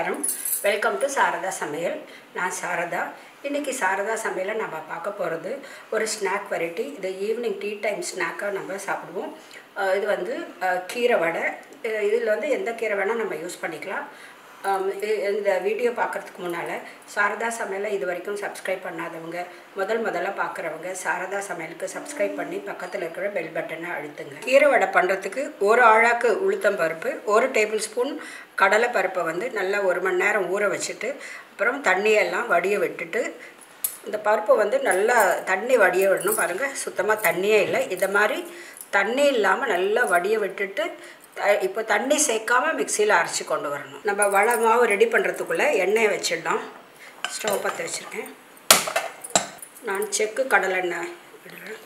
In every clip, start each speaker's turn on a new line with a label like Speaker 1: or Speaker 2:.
Speaker 1: நமஸ்காரம் welcome to Saradha சமையல் நான் சாரதா இன்றைக்கி சாரதா சமையலை நம்ம பார்க்க போகிறது ஒரு ஸ்நாக் வெரைட்டி இது ஈவினிங் டீ டைம் ஸ்நாக்காக நம்ம சாப்பிடுவோம் அஹ் இது வந்து அஹ், கீரை வடை இதில் வந்து எந்த கீரை வேணால் நம்ம யூஸ் பண்ணிக்கலாம் ஆம், இ- இந்த வீடியோ பார்க்குறதுக்கு முன்னால் சாரதா சமையலை இது வரைக்கும் சப்ஸ்கிரைப் பண்ணாதவங்க முதல் முதல்ல பார்க்குறவங்க சாரதா சமையலுக்கு சப்ஸ்கிரைப் பண்ணி பக்கத்தில் இருக்கிற பெல் பட்டனை அழுத்துங்க கீரை வடை பண்ணுறதுக்கு ஒரு ஆழாக்கு உளுத்தம் பருப்பு ஒரு டேபிள் ஸ்பூன் கடலை பருப்பை வந்து நல்லா ஒரு மணி நேரம் ஊற வச்சுட்டு அப்புறம் தண்ணியெல்லாம் வடிய விட்டுட்டு இந்த பருப்பு வந்து நல்லா தண்ணி வடிய விடணும் பாருங்கள் சுத்தமாக தண்ணியே இல்லை இதை மாதிரி தண்ணி இல்லாமல் நல்லா வடிய விட்டுட்டு த- இப்போ தண்ணி சேர்க்காம மிக்சியில் அரைச்சி கொண்டு வரணும் நம்ம வடை மாவு ரெடி பண்ணுறதுக்குள்ளே எண்ணெயை வச்சிடலாம் ஸ்டவ் பற்ற வச்சுருக்கேன் நான் செக்கு கடலெண்ணெய் விடுறேன்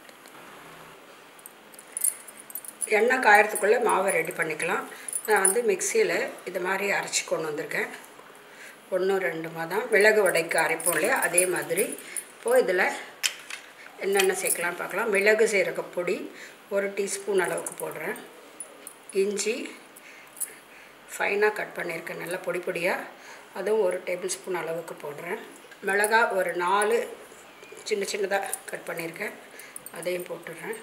Speaker 1: எண்ணெய் காயறதுக்குள்ளே மாவை ரெடி பண்ணிக்கலாம் நான் வந்து மிக்சியில் இது மாதிரி அரைச்சி கொண்டு வந்திருக்கேன் ஒன்று ரெண்டுமா தான் மிளகு வடைக்கு அரைப்போம் இல்லையா அதே மாதிரி இப்போது இதில் என்னென்ன சேர்க்கலாம்னு பார்க்கலாம் மிளகு சீரக பொடி ஒரு டீஸ்பூன் அளவுக்கு போடுறேன் இஞ்சி ஃபைனாக கட் பண்ணியிருக்கேன் நல்லா பொடி பொடியாக அதுவும் ஒரு டேபிள் ஸ்பூன் அளவுக்கு போடுறேன் மிளகா ஒரு நாலு சின்ன சின்னதாக கட் பண்ணியிருக்கேன் அதையும் போட்டுடுறேன்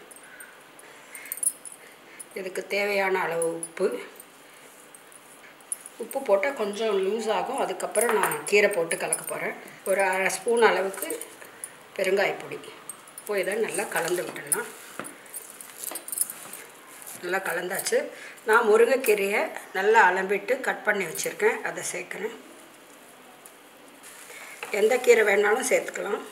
Speaker 1: இதுக்கு தேவையான அளவு உப்பு உப்பு போட்டால் கொஞ்சம் லூஸ் ஆகும் அதுக்கப்புறம் நான் கீரை போட்டு கலக்க போகிறேன் ஒரு அரை ஸ்பூன் அளவுக்கு பெருங்காயப்பொடி இப்போ இதை நல்லா கலந்து விட்டுடலாம் நல்லா கலந்தாச்சு நான் முருங்கைக்கீரையை நல்லா அலம்பிட்டு கட் பண்ணி வச்சுருக்கேன் அதை சேர்க்குறேன் எந்த கீரை வேணாலும் சேர்த்துக்கலாம்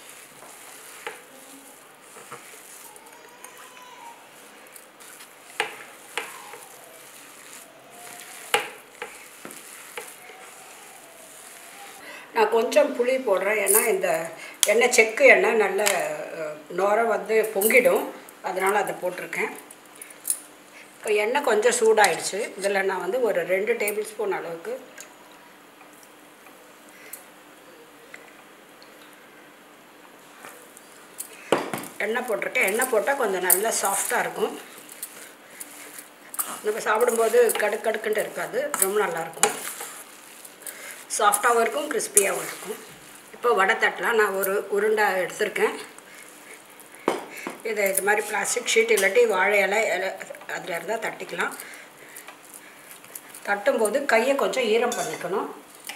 Speaker 1: நான் கொஞ்சம் புளி போடுறேன் ஏன்னா இந்த எண்ணெய் செக்கு எண்ணெய் நல்ல அஹ், நுர வந்து பொங்கிடும் அதனால் அதை போட்டிருக்கேன் இப்போ எண்ணெய் கொஞ்சம் சூடாயிடுச்சு இதில் நான் வந்து ஒரு ரெண்டு டேபிள் ஸ்பூன் அளவுக்கு எண்ணெய் போட்டிருக்கேன் எண்ணெய் போட்டால் கொஞ்சம் நல்லா சாஃப்டாக இருக்கும் நம்ம சாப்பிடும்போது கடுக்கு கடுக்குன்ட்டு இருக்காது ரொம்ப நல்லாயிருக்கும் சாஃப்டாகவும் இருக்கும் கிறிஸ்பியாகவும் இருக்கும் இப்போ வடை தட்டலாம் நான் ஒரு உருண்டை எடுத்திருக்கேன் இதை இது மாதிரி பிளாஸ்டிக் ஷீட் இல்லாட்டி வாழை இலை இலை அதில் இருந்தால் தட்டிக்கலாம் தட்டும்போது கையை கொஞ்சம் ஈரம் பண்ணிக்கணும்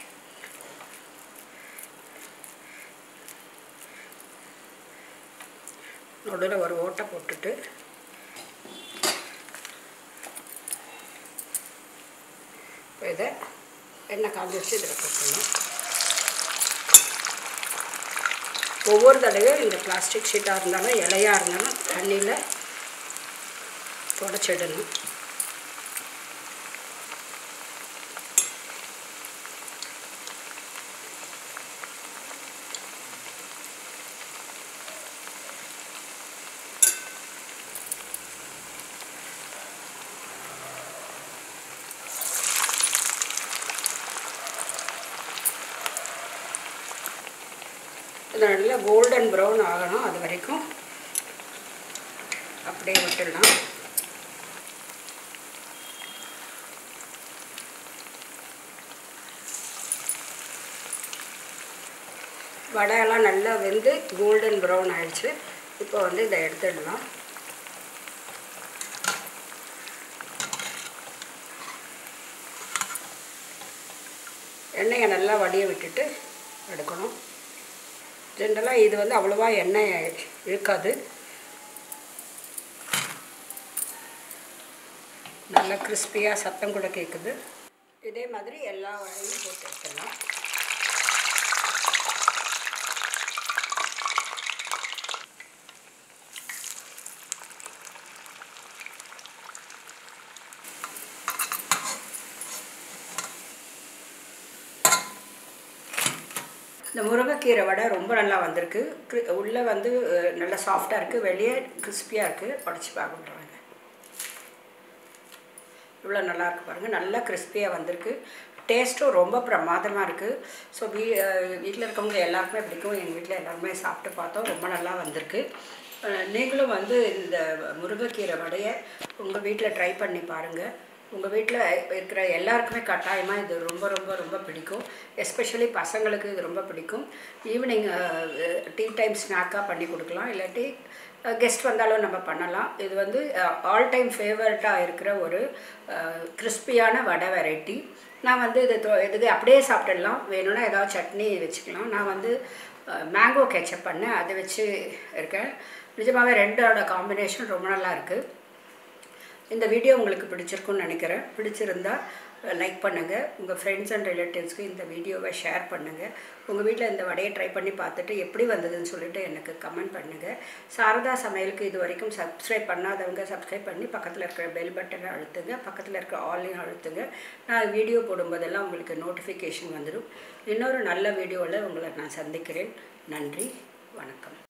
Speaker 1: நடுவில் ஒரு ஓட்டை போட்டுட்டு இப்போ இதை எண்ணெய் காஞ்சி வச்சு இதில் போட்டுக்கணும் ஒவ்வொரு தடவையும் இந்த பிளாஸ்டிக் ஷீட்டாக இருந்தாலும் இலையாக இருந்தாலும் தண்ணியில் தொடச்சிடணும் இது நல்லா கோல்டன் ப்ரௌன் ஆகணும் அது வரைக்கும் அப்படியே விட்டுடலாம் வடையெல்லாம் நல்லா வெந்து கோல்டன் ப்ரௌன் ஆயிடுச்சு இப்போ வந்து இதை எடுத்துடலாம் எண்ணெயை நல்லா வடிய விட்டுட்டு எடுக்கணும் ஜென்ரலாக இது வந்து அவ்வளோவா எண்ணெய் இழுக்காது நல்லா கிறிஸ்பியாக சத்தம் கூட கேட்குது இதே மாதிரி எல்லா வடையும் போட்டு எடுத்துடலாம் இந்த முருங்கைக்கீரை வடை ரொம்ப நல்லா வந்திருக்கு கிரி- உள்ளே வந்து அஹ், நல்லா சாஃப்டாக இருக்குது வெளியே கிறிஸ்பியாக இருக்குது உடச்சி பார்க்குறாங்க இவ்வளோ நல்லா இருக்கு பாருங்கள் நல்லா கிறிஸ்பியாக வந்திருக்கு டேஸ்ட்டும் ரொம்ப பிரமாதமாக இருக்குது ஸோ வீ வீட்டில் இருக்கவங்க எல்லாருக்குமே பிடிக்கும் எங்கள் வீட்டில் எல்லாருமே சாப்பிட்டு பார்த்தோம் ரொம்ப நல்லா வந்திருக்கு அஹ், நீங்களும் வந்து இந்த முருங்கைக்கீரை வடையை உங்கள் வீட்டில் ட்ரை பண்ணி பாருங்கள் உங்கள் வீட்டில் இருக்கிற எல்லாருக்குமே கட்டாயமாக இது ரொம்ப ரொம்ப ரொம்ப பிடிக்கும் எஸ்பெஷலி பசங்களுக்கு இது ரொம்ப பிடிக்கும் ஈவினிங் டீ டைம் ஸ்நாக்காக பண்ணி கொடுக்கலாம் இல்லாட்டி கெஸ்ட் வந்தாலும் நம்ம பண்ணலாம் இது வந்து ஆல் டைம் ஃபேவரட்டாக இருக்கிற ஒரு கிறிஸ்பியான வடை வெரைட்டி நான் வந்து இது தொ- இதுக்கு அப்படியே சாப்பிட்டுடலாம் வேணும்னா ஏதாவது சட்னி வச்சுக்கலாம் நான் வந்து மேங்கோ கெச்சப் பண்ணேன் அதை வச்சு இருக்கேன் நிஜமாகவே ரெண்டோட காம்பினேஷன் ரொம்ப நல்லா இருக்குது இந்த வீடியோ உங்களுக்கு பிடிச்சிருக்குன்னு நினைக்கிறேன் பிடிச்சிருந்தா லைக் பண்ணுங்கள் உங்கள் ஃப்ரெண்ட்ஸ் அண்ட் ரிலேட்டிவ்ஸ்க்கு இந்த வீடியோவை ஷேர் பண்ணுங்கள் உங்கள் வீட்டில் இந்த வடையை ட்ரை பண்ணி பார்த்துட்டு எப்படி வந்ததுன்னு சொல்லிட்டு எனக்கு கமெண்ட் பண்ணுங்கள் சாரதா சமையலுக்கு இது வரைக்கும் சப்ஸ்கிரைப் பண்ணாதவங்க சப்ஸ்கிரைப் பண்ணி பக்கத்தில் இருக்கிற பெல் பட்டனை அழுத்துங்க பக்கத்தில் இருக்கிற ஆல்லையும் அழுத்துங்க நான் வீடியோ போடும்போதெல்லாம் உங்களுக்கு நோட்டிஃபிகேஷன் வந்துடும் இன்னொரு நல்ல வீடியோவில் உங்களை நான் சந்திக்கிறேன் நன்றி வணக்கம்